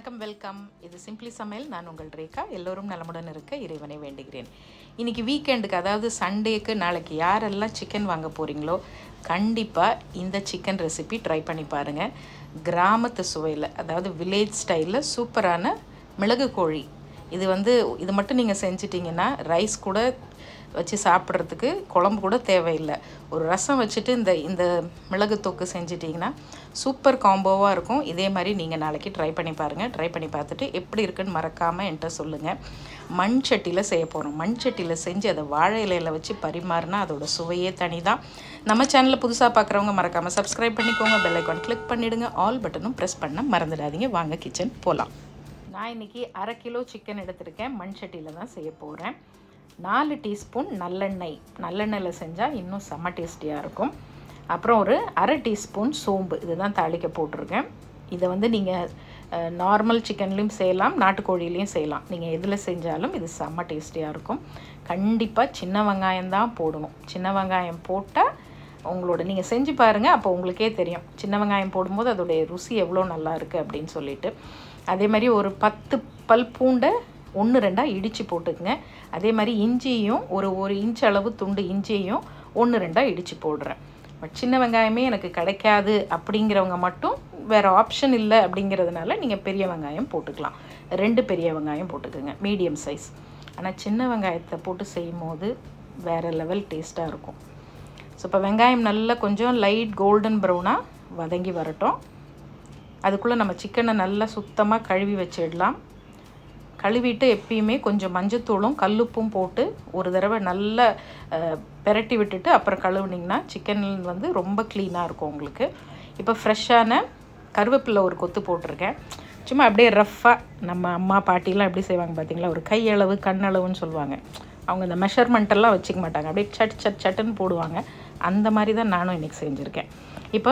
வணக்கம் வெல்கம் இது சிம்பிளி சமையல் நான் உங்கள் ரேகா எல்லோரும் நலமுடன் இருக்க இறைவனை வேண்டுகிறேன் இன்றைக்கி வீக்கெண்டுக்கு அதாவது சண்டேக்கு நாளைக்கு யாரெல்லாம் சிக்கன் வாங்க போகிறீங்களோ கண்டிப்பாக இந்த சிக்கன் ரெசிபி ட்ரை பண்ணி பாருங்கள் கிராமத்து சுவையில் அதாவது வில்லேஜ் ஸ்டைலில் சூப்பரான மிளகு கோழி இது வந்து இது மட்டும் நீங்கள் செஞ்சிட்டிங்கன்னா ரைஸ் கூட வச்சு சாப்பிட்றதுக்கு குழம்பு கூட தேவையில்லை ஒரு ரசம் வச்சுட்டு இந்த இந்த மிளகு தொக்கு செஞ்சிட்டிங்கன்னா சூப்பர் காம்போவாக இருக்கும் இதே மாதிரி நீங்கள் நாளைக்கு ட்ரை பண்ணி பாருங்கள் ட்ரை பண்ணி பார்த்துட்டு எப்படி இருக்குன்னு மறக்காமல் என்கிட்ட சொல்லுங்கள் மண் சட்டியில் செய்ய போகிறோம் மண் சட்டியில் செஞ்சு அதை வாழை இலையில் வச்சு பரிமாறினா அதோட சுவையே தனி தான் நம்ம சேனலில் புதுசாக பார்க்குறவங்க மறக்காமல் சப்ஸ்கிரைப் பண்ணிக்கோங்க பெல் ஐக்கான் கிளிக் பண்ணிவிடுங்க ஆல் பட்டனும் ப்ரெஸ் பண்ண மறந்துடாதீங்க வாங்க கிச்சன் போகலாம் நான் இன்றைக்கி அரை கிலோ சிக்கன் எடுத்திருக்கேன் மண் சட்டியில் தான் செய்ய போகிறேன் நாலு டீஸ்பூன் நல்லெண்ணெய் நல்லெண்ணெயில் செஞ்சால் இன்னும் செம்ம டேஸ்டியாக இருக்கும் அப்புறம் ஒரு அரை டீஸ்பூன் சோம்பு இதுதான் தாளிக்க போட்டிருக்கேன் இதை வந்து நீங்கள் நார்மல் சிக்கன்லேயும் செய்யலாம் நாட்டுக்கோழிலையும் செய்யலாம் நீங்கள் எதில் செஞ்சாலும் இது செம்ம டேஸ்டியாக இருக்கும் கண்டிப்பாக சின்ன வெங்காயம் தான் போடணும் சின்ன வெங்காயம் போட்டால் உங்களோட நீங்கள் செஞ்சு பாருங்கள் அப்போ உங்களுக்கே தெரியும் சின்ன வெங்காயம் போடும்போது அதோடைய ருசி எவ்வளோ நல்லா இருக்குது அப்படின்னு சொல்லிட்டு அதே மாதிரி ஒரு பத்து பல் பூண்டை ஒன்று ரெண்டாக இடித்து போட்டுக்குங்க அதே மாதிரி இஞ்சியும் ஒரு ஒரு இன்ச் அளவு துண்டு இஞ்சியையும் ஒன்று ரெண்டாக இடித்து போடுறேன் பட் சின்ன வெங்காயமே எனக்கு கிடைக்காது அப்படிங்கிறவங்க மட்டும் வேறு ஆப்ஷன் இல்லை அப்படிங்கிறதுனால நீங்கள் பெரிய வெங்காயம் போட்டுக்கலாம் ரெண்டு பெரிய வெங்காயம் போட்டுக்கோங்க மீடியம் சைஸ் ஆனால் சின்ன வெங்காயத்தை போட்டு செய்யும் போது வேறு லெவல் டேஸ்ட்டாக இருக்கும் ஸோ இப்போ வெங்காயம் நல்லா கொஞ்சம் லைட் கோல்டன் ப்ரௌனாக வதங்கி வரட்டும் அதுக்குள்ளே நம்ம சிக்கனை நல்லா சுத்தமாக கழுவி வச்சிடலாம் கழுவிட்டு எப்பயுமே கொஞ்சம் மஞ்சத்தூளும் கல்லுப்பும் போட்டு ஒரு தடவை நல்லா பெரட்டி விட்டுட்டு அப்புறம் கழுவுனிங்கன்னா சிக்கன் வந்து ரொம்ப க்ளீனாக இருக்கும் உங்களுக்கு இப்போ ஃப்ரெஷ்ஷான கருவேப்பிலை ஒரு கொத்து போட்டிருக்கேன் சும்மா அப்படியே ரஃப்பாக நம்ம அம்மா பாட்டிலாம் எப்படி செய்வாங்க பார்த்தீங்களா ஒரு கையளவு கண்ணளவுன்னு சொல்லுவாங்க அவங்க இந்த மெஷர்மெண்ட்டெல்லாம் வச்சுக்க மாட்டாங்க அப்படியே சட் சட் சட்டுன்னு போடுவாங்க அந்த மாதிரி தான் நானும் இன்றைக்கி செஞ்சுருக்கேன் இப்போ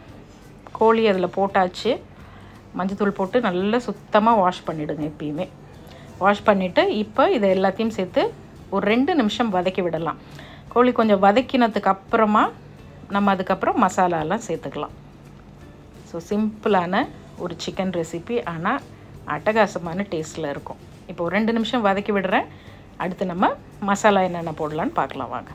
கோழி அதில் போட்டாச்சு மஞ்சத்தூள் போட்டு நல்லா சுத்தமாக வாஷ் பண்ணிவிடுங்க எப்பயுமே வாஷ் பண்ணிவிட்டு இப்போ இதை எல்லாத்தையும் சேர்த்து ஒரு ரெண்டு நிமிஷம் வதக்கி விடலாம் கோழி கொஞ்சம் வதக்கினதுக்கு அப்புறமா நம்ம அதுக்கப்புறம் மசாலாலாம் சேர்த்துக்கலாம் ஸோ சிம்பிளான ஒரு சிக்கன் ரெசிபி ஆனால் அட்டகாசமான டேஸ்ட்டில் இருக்கும் இப்போ ஒரு ரெண்டு நிமிஷம் வதக்கி விடுறேன் அடுத்து நம்ம மசாலா என்னென்ன போடலான்னு பார்க்கலாம் வாங்க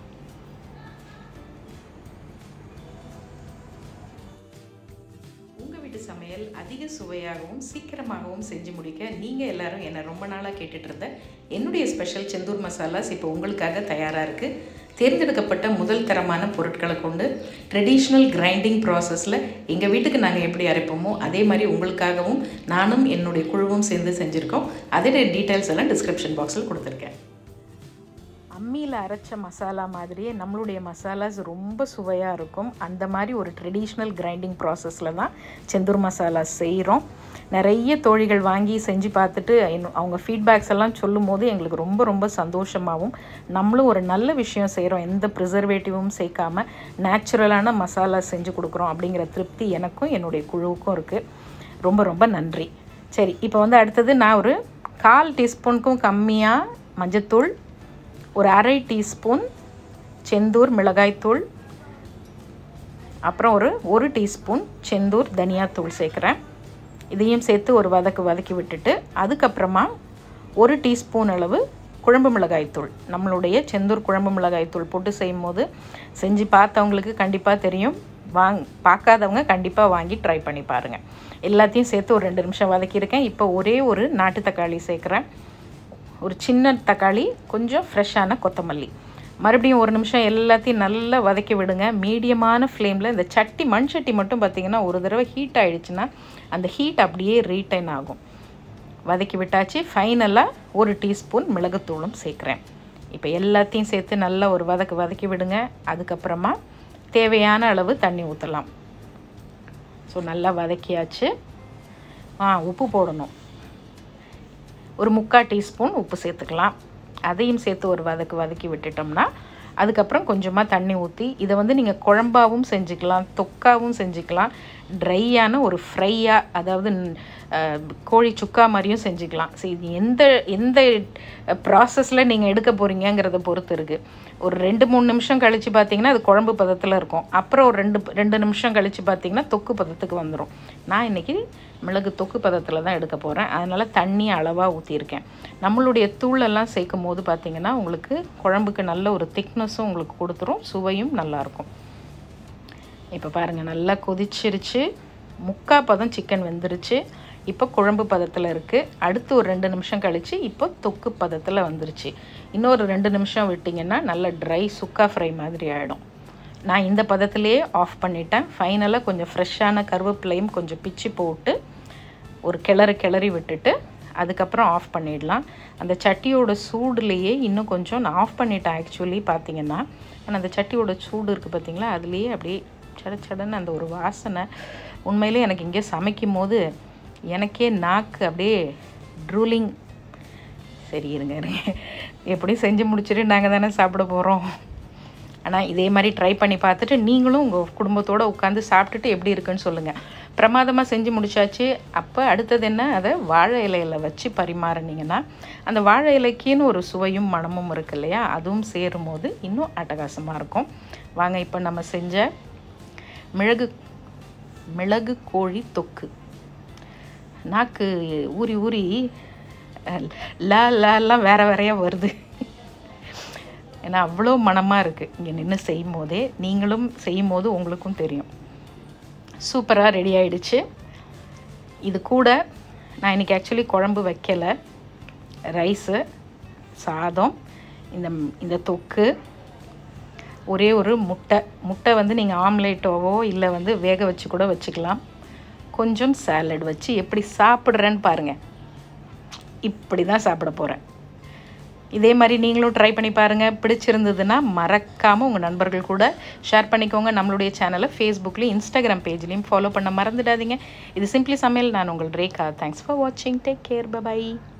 உங்கள் வீட்டு சமையல் அதிக சுவையாகவும் சீக்கிரமாகவும் செஞ்சு முடிக்க நீங்கள் எல்லாரும் என்னை ரொம்ப நாளாக கேட்டுட்டு இருந்த என்னுடைய ஸ்பெஷல் செந்தூர் மசாலாஸ் இப்போ உங்களுக்காக தயாராக இருக்குது தேர்ந்தெடுக்கப்பட்ட முதல் தரமான பொருட்களை கொண்டு ட்ரெடிஷ்னல் கிரைண்டிங் ப்ராசஸில் எங்கள் வீட்டுக்கு நாங்கள் எப்படி அரைப்போமோ அதே மாதிரி உங்களுக்காகவும் நானும் என்னுடைய குழுவும் சேர்ந்து செஞ்சுருக்கோம் அதோடைய டீட்டெயில்ஸ் எல்லாம் டிஸ்கிரிப்ஷன் பாக்ஸில் கொடுத்துருக்கேன் அம்மியில் அரைச்ச மசாலா மாதிரியே நம்மளுடைய மசாலாஸ் ரொம்ப சுவையாக இருக்கும் அந்த மாதிரி ஒரு ட்ரெடிஷ்னல் கிரைண்டிங் ப்ராசஸில் தான் செந்தூர் மசாலா செய்கிறோம் நிறைய தோழிகள் வாங்கி செஞ்சு பார்த்துட்டு அவங்க ஃபீட்பேக்ஸ் எல்லாம் சொல்லும் போது எங்களுக்கு ரொம்ப ரொம்ப சந்தோஷமாகவும் நம்மளும் ஒரு நல்ல விஷயம் செய்கிறோம் எந்த ப்ரிசர்வேட்டிவும் சேர்க்காம நேச்சுரலான மசாலா செஞ்சு கொடுக்குறோம் அப்படிங்கிற திருப்தி எனக்கும் என்னுடைய குழுவுக்கும் இருக்குது ரொம்ப ரொம்ப நன்றி சரி இப்போ வந்து அடுத்தது நான் ஒரு கால் டீஸ்பூனுக்கும் கம்மியாக மஞ்சத்தூள் ஒரு அரை டீஸ்பூன் செந்தூர் மிளகாய்த்தூள் அப்புறம் ஒரு ஒரு டீஸ்பூன் செந்தூர் தனியாத்தூள் சேர்க்குறேன் இதையும் சேர்த்து ஒரு வதக்கு வதக்கி விட்டுட்டு அதுக்கப்புறமா ஒரு டீஸ்பூன் அளவு குழம்பு மிளகாய்த்தூள் நம்மளுடைய செந்தூர் குழம்பு மிளகாய்த்தூள் போட்டு செய்யும் போது செஞ்சு பார்த்தவங்களுக்கு கண்டிப்பாக தெரியும் வாங் பார்க்காதவங்க கண்டிப்பாக வாங்கி ட்ரை பண்ணி பாருங்கள் எல்லாத்தையும் சேர்த்து ஒரு ரெண்டு நிமிஷம் வதக்கியிருக்கேன் இப்போ ஒரே ஒரு நாட்டு தக்காளி சேர்க்குறேன் ஒரு சின்ன தக்காளி கொஞ்சம் ஃப்ரெஷ்ஷான கொத்தமல்லி மறுபடியும் ஒரு நிமிஷம் எல்லாத்தையும் நல்லா வதக்கி விடுங்க மீடியமான ஃப்ளேமில் இந்த சட்டி மண் சட்டி மட்டும் பார்த்திங்கன்னா ஒரு தடவை ஹீட் ஆகிடுச்சுன்னா அந்த ஹீட் அப்படியே ரீட்டைன் ஆகும் வதக்கி விட்டாச்சு ஃபைனலாக ஒரு டீஸ்பூன் மிளகுத்தூளும் சேர்க்குறேன் இப்போ எல்லாத்தையும் சேர்த்து நல்லா ஒரு வதக்கு வதக்கி விடுங்க அதுக்கப்புறமா தேவையான அளவு தண்ணி ஊற்றலாம் ஸோ நல்லா வதக்கியாச்சு ஆ உப்பு போடணும் ஒரு முக்கால் டீஸ்பூன் உப்பு சேர்த்துக்கலாம் அதையும் சேர்த்து ஒரு வதக்கு வதக்கி விட்டுட்டோம்னா அதுக்கப்புறம் கொஞ்சமாக தண்ணி ஊற்றி இதை வந்து நீங்கள் குழம்பாகவும் செஞ்சுக்கலாம் தொக்காவும் செஞ்சுக்கலாம் ட்ரையான ஒரு ஃப்ரையாக அதாவது கோழி சுக்கா மாதிரியும் செஞ்சுக்கலாம் ஸோ இது எந்த எந்த ப்ராசஸில் நீங்கள் எடுக்க போகிறீங்கிறத பொறுத்து இருக்குது ஒரு ரெண்டு மூணு நிமிஷம் கழித்து பார்த்தீங்கன்னா அது குழம்பு பதத்தில் இருக்கும் அப்புறம் ஒரு ரெண்டு ரெண்டு நிமிஷம் கழித்து பார்த்தீங்கன்னா தொக்கு பதத்துக்கு வந்துடும் நான் இன்றைக்கி மிளகு தொக்கு பதத்தில் தான் எடுக்க போகிறேன் அதனால் தண்ணி அளவாக ஊற்றியிருக்கேன் நம்மளுடைய தூளெல்லாம் சேர்க்கும் போது பார்த்திங்கன்னா உங்களுக்கு குழம்புக்கு நல்ல ஒரு திக்னஸும் உங்களுக்கு கொடுத்துரும் சுவையும் நல்லாயிருக்கும் இப்போ பாருங்கள் நல்லா கொதிச்சிருச்சு முக்கா பதம் சிக்கன் வெந்துருச்சு இப்போ குழம்பு பதத்தில் இருக்குது அடுத்து ஒரு ரெண்டு நிமிஷம் கழித்து இப்போ தொக்கு பதத்தில் வந்துருச்சு இன்னொரு ரெண்டு நிமிஷம் விட்டிங்கன்னா நல்ல ட்ரை சுக்கா ஃப்ரை மாதிரி ஆகிடும் நான் இந்த பதத்திலேயே ஆஃப் பண்ணிட்டேன் ஃபைனலாக கொஞ்சம் ஃப்ரெஷ்ஷான கருவேப்பிலையும் கொஞ்சம் பிச்சு போட்டு ஒரு கிளறு கிளறி விட்டுட்டு அதுக்கப்புறம் ஆஃப் பண்ணிடலாம் அந்த சட்டியோட சூடுலேயே இன்னும் கொஞ்சம் நான் ஆஃப் பண்ணிட்டேன் ஆக்சுவலி பார்த்தீங்கன்னா ஆனால் அந்த சட்டியோட சூடு இருக்குது பார்த்தீங்களா அதுலேயே அப்படியே சட சடன்னு அந்த ஒரு வாசனை உண்மையிலே எனக்கு இங்கே சமைக்கும் போது எனக்கே நாக்கு அப்படியே ட்ரூலிங் சரி இருங்க இருங்க எப்படியும் செஞ்சு முடிச்சுட்டு நாங்கள் தானே சாப்பிட போகிறோம் ஆனால் இதே மாதிரி ட்ரை பண்ணி பார்த்துட்டு நீங்களும் உங்கள் குடும்பத்தோடு உட்காந்து சாப்பிட்டுட்டு எப்படி இருக்குன்னு சொல்லுங்கள் பிரமாதமாக செஞ்சு முடிச்சாச்சு அப்போ அடுத்தது என்ன அதை வாழை இலையில் வச்சு பரிமாறினீங்கன்னா அந்த வாழை இலைக்குன்னு ஒரு சுவையும் மணமும் இருக்கு இல்லையா அதுவும் சேரும் போது இன்னும் அட்டகாசமாக இருக்கும் வாங்க இப்போ நம்ம செஞ்ச மிளகு மிளகு கோழி தொக்கு நாக்கு ஊறி ஊறி லா லாலாம் வேற வேறையாக வருது ஏன்னா அவ்வளோ மனமாக இருக்குது இங்கே நின்று செய்யும் போதே நீங்களும் செய்யும் போது உங்களுக்கும் தெரியும் சூப்பராக ரெடி ஆயிடுச்சு இது கூட நான் இன்றைக்கி ஆக்சுவலி குழம்பு வைக்கலை ரைஸு சாதம் இந்த இந்த தொக்கு ஒரே ஒரு முட்டை முட்டை வந்து நீங்கள் ஆம்லேட்டோவோ இல்லை வந்து வேக வச்சு கூட வச்சுக்கலாம் கொஞ்சம் சாலட் வச்சு எப்படி சாப்பிட்றேன்னு பாருங்கள் இப்படி தான் சாப்பிட போகிறேன் இதே மாதிரி நீங்களும் ட்ரை பண்ணி பாருங்கள் பிடிச்சிருந்ததுன்னா மறக்காமல் உங்கள் நண்பர்கள் கூட ஷேர் பண்ணிக்கோங்க நம்மளுடைய சேனலை ஃபேஸ்புக்லேயும் இன்ஸ்டாகிராம் பேஜ்லேயும் ஃபாலோ பண்ண மறந்துடாதீங்க இது சிம்பிளி சமையல் நான் உங்கள் ரேகா தேங்க்ஸ் ஃபார் வாட்சிங் டேக் கேர் பை